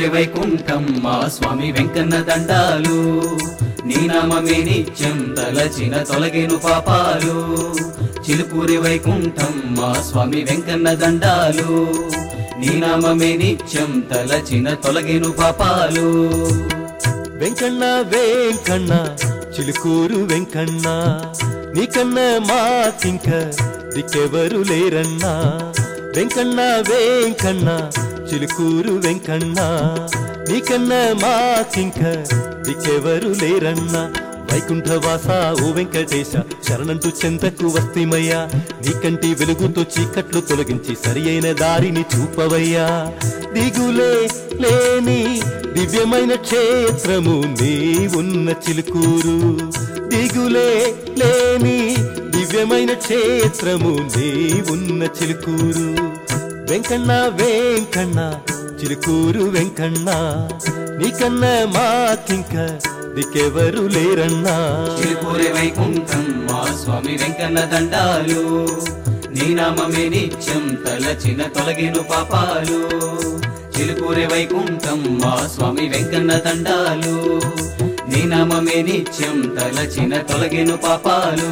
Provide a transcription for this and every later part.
చిలుకూరి వైకుంఠం మా స్వామి వెంకన్న దండాలు నీ నామమే నిత్యం తలచిన తొలగేను పాపాలు చిలుకూరి వైకుంఠం మా స్వామి వెంకన్న దండాలు నీ నామమే నిత్యం తలచిన తొలగేను పాపాలు వెంకన్న వెంకన్న చిలుకూరు వెంకన్న నీకన్న మాకింక దిక్కెవరు లేరన్నా వెంకన్న వెంకన్న చిలుకూరు వెంకన్న నీకన్న మాకింక దిక్కెవరు లేరన్నా వైకుంఠవాస ఓ వెంకటేశ శరణంటూ చెంతకు వస్తిమయ్యా నీకంటి వెలుగుతో చీకట్లు తొలగించి సరి అయిన దారిని చూపవయ్యా దిగులే లేని దివ్యమైన క్షేత్రము నీ ఉన్న చిలుకూరు దిగులే లేని దివ్యమైన క్షేత్రము నీ ఉన్న చిలుకూరు వెంకన్న వెంకన్న చిలుకూరు వెంకన్న నీకన్న మాకింక దిక్కెవరు లేరన్నా చిలుకూరి వైకుంఠం మా స్వామి వెంకన్న దండాలు నీ నామమే నిత్యం తలచిన తొలగిను పాపాలు చిలుకూరి వైకుంఠం మా స్వామి వెంకన్న దండాలు నీ నామమే నిత్యం తలచిన తొలగిను పాపాలు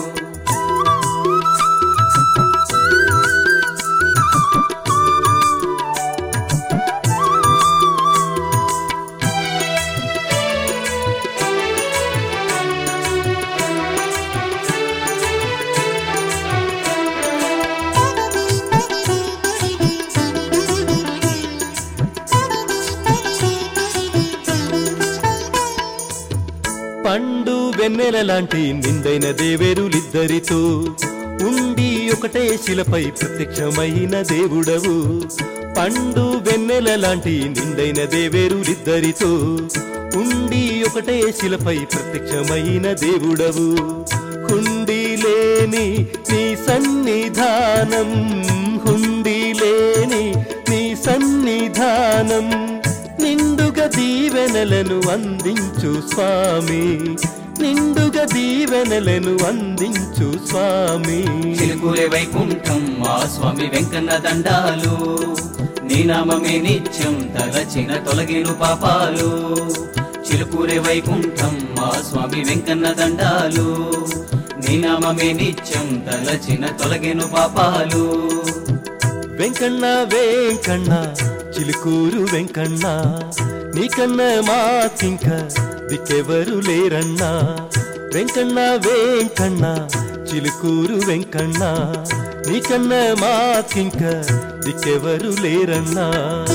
పండు వెన్నెల లాంటి నిండైన దేవేరులిద్దరితో ఉండి ఒకటే శిలపై ప్రత్యక్షమైన దేవుడవు పండు వెన్నెల లాంటి నిండైన దేవేరులిద్దరితో ఉండి ఒకటే శిలపై ప్రత్యక్షమైన దేవుడవు హుండి లేని నీ సన్నిధానం హుండి లేని నీ సన్నిధానం నిండుగా దీవెనలను అందించు స్వామి నిండుగా దీవెనలను అందించు స్వామి చిలుకూరి వైకుంఠం మా స్వామి వెంకన్న దండాలు నీ నామమే నిత్యం తలచిన తొలగిను పాపాలు చిలుకూరి వైకుంఠం మా స్వామి వెంకన్న దండాలు నీ నామమే నిత్యం తలచిన తొలగిను పాపాలు వెంకన్న వెంకన్న చిలుకూరు వెంకన్న నీకన్న మాకింక దిక్కెవరు లేరన్నా వెంకన్న వెంకన్న చిలుకూరు వెంకన్న నీకన్న మాకింక దిక్కెవరు లేరన్నా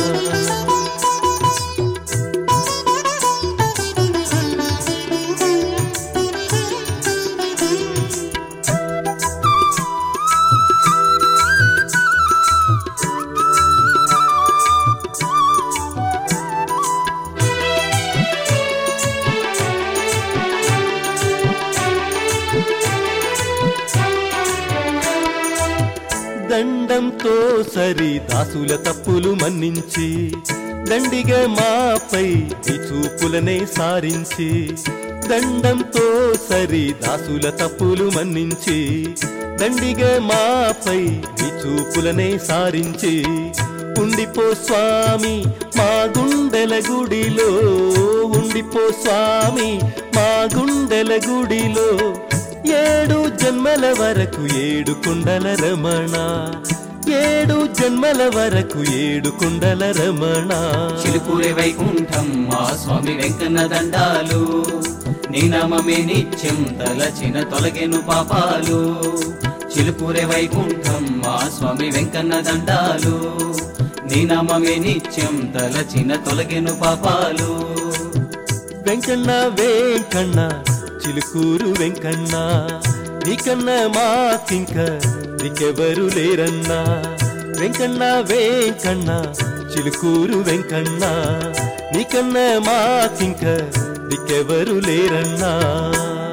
దండంతో సరి దాసుల తప్పులు మన్నించి దండిగా మాపై నీ చూపులనే సారించి దండంతో సరి దాసుల తప్పులు మన్నించి దండిగా మాపై నీ చూపులనే సారించి ఉండిపో స్వామి మా గుండెల గుడిలో ఉండిపో స్వామి మా గుండెల గుడిలో ఏడు జన్మల వరకు ఏడు కుండల రమణ ఏడు జన్మల వరకు ఏడు కుండల రమణ చిలుకూరి వైకుంఠం మా స్వామి వెంకన్న దండాలు నీ నామమే నిత్యం తలచిన తొలగెను పాపాలు చిలుకూరి వైకుంఠం మా స్వామి వెంకన్న దండాలు నీ నామమే నిత్యం తలచిన తొలగెను పాపాలు వెంకన్న వెంకన్న చిలుకూరు వెంకన్న నీకన్న మాకింక దికెవరు లేరన్నా వెంకన్న వెంకన్న చిలుకూరు వెంకన్న నీకన్న మాకింక దికెవరు లేరన్నా